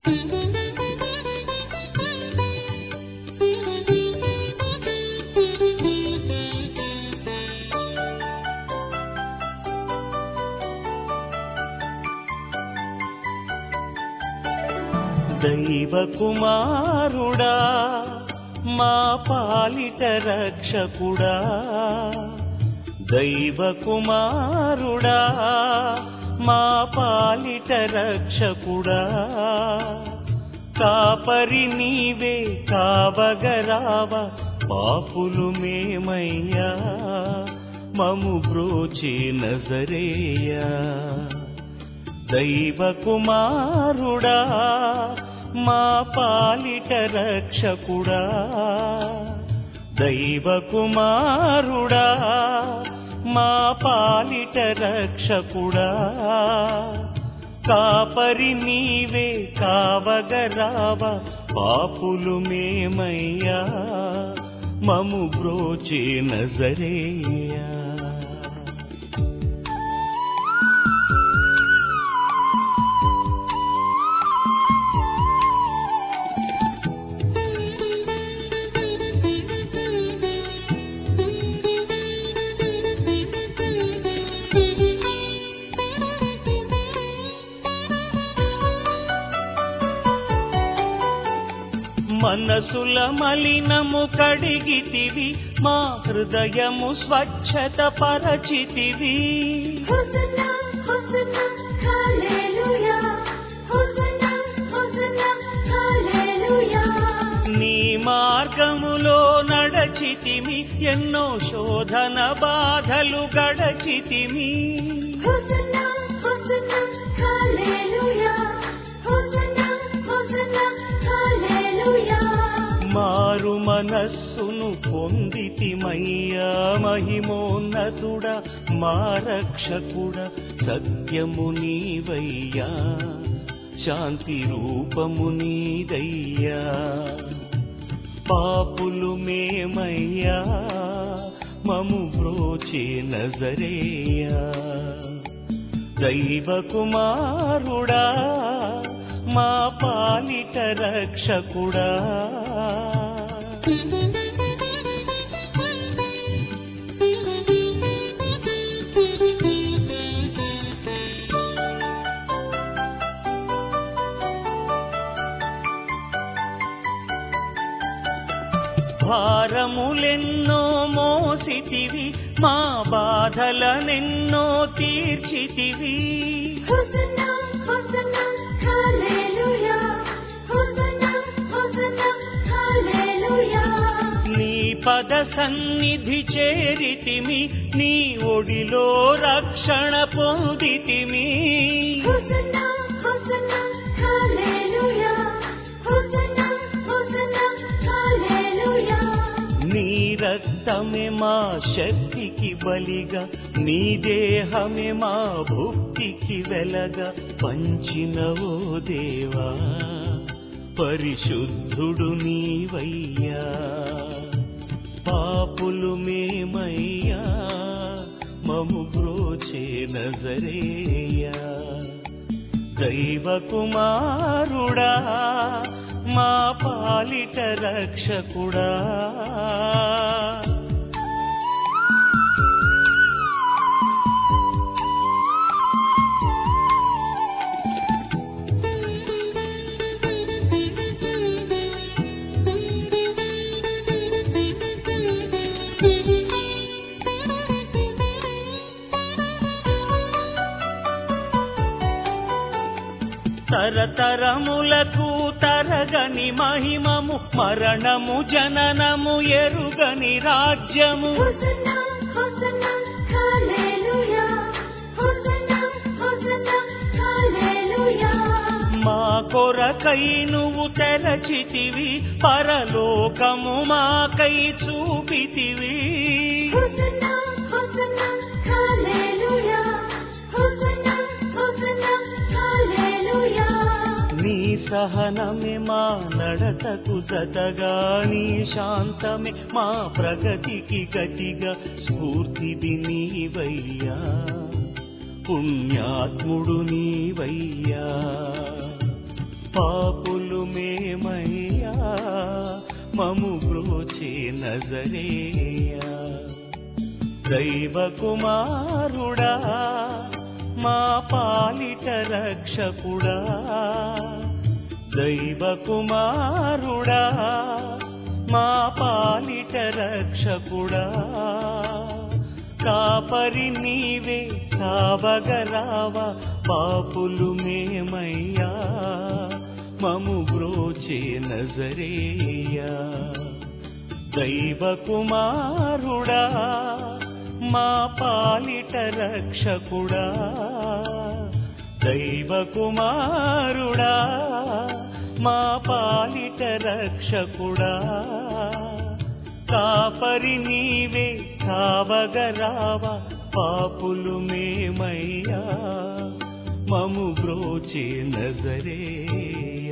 దైవ కుమారుడా మా పాలిట రక్షకుడా దైవ కుమారుడా మా పాలిట రక్షకుడా కాపరి నీవే కావగరావ పాపులు మేమయ్యా మము బ్రోచే నజరేయా దైవ కుమారుడా మా పాలిట రక్షకుడా దైవ కుమారుడా మా పాలిట రక్షకుడా కాపరి నీవే కావగరావ పాపులు మేమయ్యా మము బ్రోచే నజరేయా మనసుల మలినము కడిగితివి మా హృదయము స్వచ్ఛత పరచితివి హోసన్నా హోసన్నా హల్లెలూయా హోసన్నా హోసన్నా హల్లెలూయా నీ మార్గములో నడచితిమి ఎన్నో శోధన బాధలు గడచితిమి హోసన్నా హోసన్నా హల్లెలూయా హోసన్నా హోసన్నా హల్లెలూయా మారు మనస్సును పొందితిమయ్యా మహిమోన్నతుడా మా రక్షకుడా సత్యము నీవయ్యా శాంతి రూపము నీదయ్యా పాపులు మేమయ్యా మము బ్రోచే నజరేయా దైవ కుమారుడా మా పాలిట రక్షకుడా భారములెన్నో మోసితివి మా బాధలనెన్నో తీర్చితివి హోసన్నా హోసన్నా హల్లెలూయా హోసన్నా హోసన్నా హల్లెలూయా నీ పద సన్నిధి చేరితిమి నీ ఒడిలో రక్షణ పొందితిమి హోసన్నా హోసన్నా హల్లెలూయా హోసన్నా హోసన్నా హల్లెలూయా నీ రక్తమే మా శక్తికి బలిగా నీ దేహమే మా భుక్తికి వెలగా పంచినవో దేవా పరిశుద్ధుడు నీవయ్యా పాపులు మేమయ్యా మము బ్రోచే నజరేయా దైవ కుమారుడా మా పాలిట రక్షకుడా తరతరములకు తరగని మహిమము మరణము జననము ఎరుగని రాజ్యము హోసన్నా హోసన్నా హల్లెలూయా హోసన్నా హోసన్నా హల్లెలూయా మా కొరకై నువ్వు తెరచితివి పరలోకము మాకై చూపితివి హోసన్నా హోసన్నా హల్లెలూయా హోసన్నా హోసన్నా హల్లెలూయా నీ సహనమే మా నడతకు జతగా నీ శాంతమే మా ప్రగతికి గతిగా స్ఫూర్తిది నీవయ్యా పుణ్యాత్ముడు నీవయ్యా పాపులు మేమయ్యా మము బ్రోచే నజరేయా దైవ కుమారుడా మా పాలిట రక్షకుడా దైవ కుమారుడా మా పాలిట రక్షకుడా కాపరి నీవే కావగరావా పాపులు మేమయ్యా మము బ్రోచే నజరేయా దైవ కుమారుడా మా పాలిట రక్షకుడా దైవ కుమారుడా మా పాలిట రక్షకుడా కాపరి నీవే కావగరావా పాపులు మేమయ్యా మము బ్రోచే నజరే